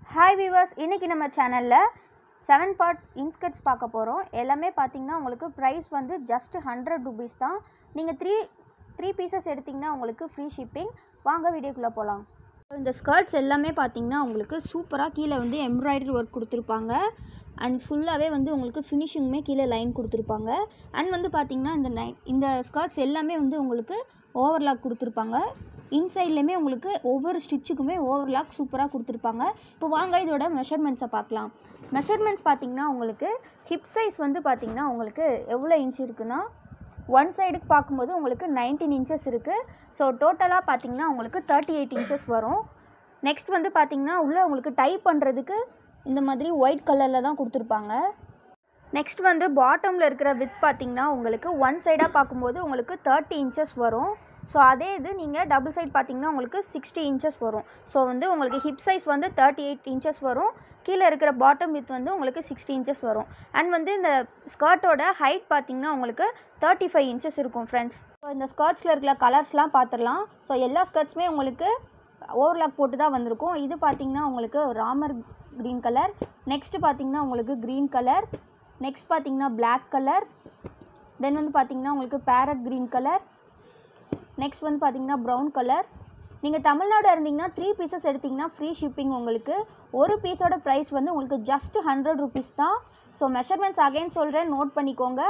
hi viewers இன்றைக்கி நம்ம சேனலில் செவன் பார்ட் இன்ஸ்கர்ட்ஸ் பார்க்க போகிறோம் எல்லாமே பார்த்தீங்கன்னா உங்களுக்கு ப்ரைஸ் வந்து ஜஸ்ட் ஹண்ட்ரட் ருபீஸ் தான் நீங்கள் த்ரீ த்ரீ பீசஸ் எடுத்திங்கன்னா உங்களுக்கு ஃப்ரீ ஷிப்பிங் வாங்க வீடியோக்குள்ளே போகலாம் இந்த ஸ்கர்ட்ஸ் எல்லாமே பார்த்தீங்கன்னா உங்களுக்கு சூப்பராக கீழே வந்து எம்ப்ராய்டரி ஒர்க் கொடுத்துருப்பாங்க அண்ட் ஃபுல்லாகவே வந்து உங்களுக்கு ஃபினிஷிங்குமே கீழே லைன் கொடுத்துருப்பாங்க அண்ட் வந்து பார்த்தீங்கன்னா இந்த நை இந்த ஸ்கர்ட்ஸ் எல்லாமே வந்து உங்களுக்கு ஓவர்லாக் கொடுத்துருப்பாங்க இன்சைட்லேயுமே உங்களுக்கு ஒவ்வொரு ஸ்டிச்சுக்குமே ஓவர்லாக் சூப்பராக கொடுத்துருப்பாங்க இப்போ வாங்க இதோட மெஷர்மெண்ட்ஸை பார்க்கலாம் மெஷர்மெண்ட்ஸ் பார்த்தீங்கன்னா உங்களுக்கு ஹிப் சைஸ் வந்து பார்த்தீங்கன்னா உங்களுக்கு எவ்வளோ இன்ச் இருக்குன்னா ஒன் சைடுக்கு பார்க்கும்போது உங்களுக்கு நைன்டீன் இன்ச்சஸ் இருக்குது ஸோ டோட்டலாக பார்த்தீங்கன்னா உங்களுக்கு தேர்ட்டி எயிட் இன்ச்சஸ் வரும் நெக்ஸ்ட் வந்து பார்த்தீங்கன்னா உள்ளே உங்களுக்கு டைப் பண்ணுறதுக்கு இந்த மாதிரி ஒயிட் கலரில் தான் கொடுத்துருப்பாங்க நெக்ஸ்ட் வந்து பாட்டமில் இருக்கிற வித் பார்த்தீங்கன்னா உங்களுக்கு ஒன் சைடாக பார்க்கும்போது உங்களுக்கு தேர்ட்டி இன்ச்சஸ் வரும் ஸோ அதே இது நீங்கள் டபுள் சைட் பார்த்தீங்கன்னா உங்களுக்கு சிக்ஸ்டி இன்ச்சஸ் வரும் ஸோ வந்து உங்களுக்கு ஹிப் சைஸ் வந்து தேர்ட்டி எயிட் இன்ச்சஸ் வரும் கீழே இருக்கிற பாட்டம் வித் வந்து உங்களுக்கு சிக்ஸ்டி இன்ச்சஸ் வரும் அண்ட் வந்து இந்த ஸ்கர்ட்டோட ஹைட் பார்த்தீங்கன்னா உங்களுக்கு தேர்ட்டி ஃபைவ் இன்ச்சஸ் இருக்கும் ஃப்ரெண்ட்ஸ் ஸோ இந்த ஸ்கர்ட்ஸில் இருக்கிற கலர்ஸ்லாம் பார்த்துடலாம் ஸோ எல்லா ஸ்கர்ட்ஸுமே உங்களுக்கு ஓவர்லாக் போட்டு தான் வந்திருக்கும் இது பார்த்தீங்கன்னா உங்களுக்கு ராமர் க்ரீன் கலர் நெக்ஸ்ட்டு பார்த்தீங்கன்னா உங்களுக்கு க்ரீன் கலர் நெக்ஸ்ட் பார்த்தீங்கன்னா Black கலர் தென் வந்து பார்த்தீங்கன்னா உங்களுக்கு பேரட் க்ரீன் கலர் நெக்ஸ்ட் வந்து பார்த்தீங்கன்னா ப்ரௌன் கலர் நீங்கள் தமிழ்நாடு இருந்தீங்கன்னா த்ரீ பீசஸ் எடுத்திங்கன்னா ஃப்ரீ ஷிப்பிங் உங்களுக்கு ஒரு பீஸோட ப்ரைஸ் வந்து உங்களுக்கு ஜஸ்ட் ஹண்ட்ரட் ருபீஸ் தான் ஸோ மெஷர்மெண்ட்ஸ் அகைன் சொல்கிறேன் நோட் பண்ணிக்கோங்க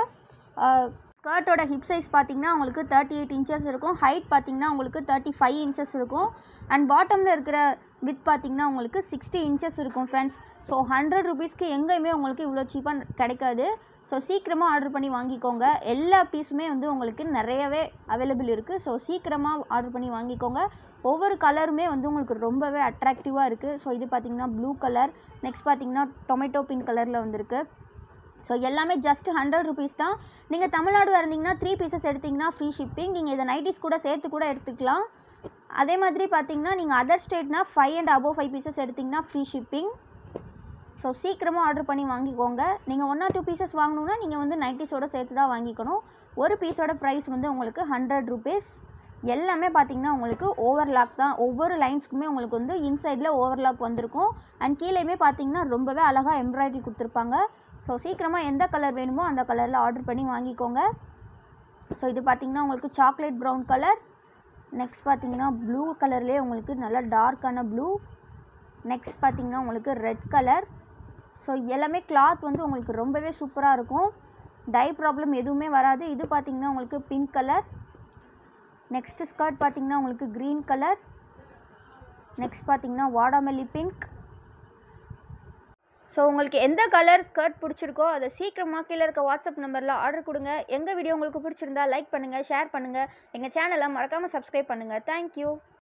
ஸ்கர்ட்டோட ஹிப் சைஸ் பார்த்தீங்கன்னா உங்களுக்கு தேர்ட்டி எயிட் இன்ச்சஸ் இருக்கும் ஹைட் பார்த்தீங்கன்னா உங்களுக்கு தேர்ட்டி ஃபைவ் இன்ச்சஸ் இருக்கும் அண்ட் பாட்டமில் இருக்கிற வித் பார்த்தீங்கன்னா உங்களுக்கு சிக்ஸ்டி இன்ச்சஸ் இருக்கும் ஃப்ரெண்ட்ஸ் ஸோ ஹண்ட்ரட் ருபீஸ்க்கு எங்கேயுமே உங்களுக்கு இவ்வளோ சீப்பாக கிடைக்காது ஸோ சீக்கிரமாக ஆர்டர் பண்ணி வாங்கிக்கோங்க எல்லா பீஸுமே வந்து உங்களுக்கு நிறையவே அவைலபிள் இருக்குது ஸோ சீக்கிரமாக ஆர்டர் பண்ணி வாங்கிக்கோங்க ஒவ்வொரு கலருமே வந்து உங்களுக்கு ரொம்பவே அட்ராக்டிவாக இருக்குது ஸோ இது பார்த்தீங்கன்னா ப்ளூ கலர் நெக்ஸ்ட் பார்த்தீங்கன்னா டொமேட்டோ பிங்க் கலரில் வந்திருக்கு ஸோ எல்லாமே ஜஸ்ட் ஹண்ட்ரட் ருபீஸ் தான் நீங்கள் தமிழ்நாடு இருந்தீங்கன்னா த்ரீ பீசஸ் எடுத்திங்கன்னா ஃப்ரீ ஷிப்பிங் நீங்கள் இதை நைட்டிஸ் கூட சேர்த்து கூட எடுத்துக்கலாம் அதே மாதிரி பார்த்தீங்கன்னா நீங்கள் அதர் ஸ்டேட்னா five and above five pieces எடுத்திங்கன்னா ஃப்ரீ ஷிப்பிங் ஸோ சீக்கிரமாக ஆர்டர் பண்ணி வாங்கிக்கோங்க நீங்கள் ஒன் ஆர் டூ பீசஸ் வாங்கணுன்னா நீங்கள் வந்து நைட்டிஸோட சேர்த்து தான் வாங்கிக்கணும் ஒரு பீஸோட ப்ரைஸ் வந்து உங்களுக்கு ஹண்ட்ரட் ருபீஸ் எல்லாமே பார்த்தீங்கன்னா உங்களுக்கு ஓவர்லாக் தான் ஒவ்வொரு லைன்ஸ்க்குமே உங்களுக்கு வந்து இன்சைடில் ஓவர்லாக் வந்திருக்கும் அண்ட் கீழேயுமே பார்த்தீங்கன்னா ரொம்பவே அழகாக எம்ப்ராய்டரி கொடுத்துருப்பாங்க ஸோ சீக்கிரமாக எந்த கலர் வேணுமோ அந்த கலரில் ஆர்டர் பண்ணி வாங்கிக்கோங்க ஸோ இது பார்த்தீங்கன்னா உங்களுக்கு சாக்லேட் ப்ரௌன் கலர் நெக்ஸ்ட் பார்த்தீங்கன்னா ப்ளூ கலர்லேயே உங்களுக்கு நல்லா டார்க்கான ப்ளூ நெக்ஸ்ட் பார்த்தீங்கன்னா உங்களுக்கு ரெட் கலர் ஸோ எல்லாமே கிளாத் வந்து உங்களுக்கு ரொம்பவே சூப்பராக இருக்கும் டை ப்ராப்ளம் எதுவுமே வராது இது பார்த்தீங்கன்னா உங்களுக்கு பிங்க் கலர் நெக்ஸ்ட் ஸ்கர்ட் பார்த்தீங்கன்னா உங்களுக்கு க்ரீன் கலர் நெக்ஸ்ட் பார்த்தீங்கன்னா வாடாமல்லி பிங்க் ஸோ உங்களுக்கு எந்த கலர் ஸ்கர்ட் பிடிச்சிருக்கோ அதை சீக்கிரமாக கீழே இருக்க வாட்ஸ்அப் நம்பரில் ஆர்டர் கொடுங்க எங்கள் வீடியோ உங்களுக்கு பிடிச்சிருந்தா லைக் பண்ணுங்கள் ஷேர் பண்ணுங்கள் எங்கள் சேனலை மறக்காமல் சப்ஸ்கிரைப் பண்ணுங்கள் தேங்க்யூ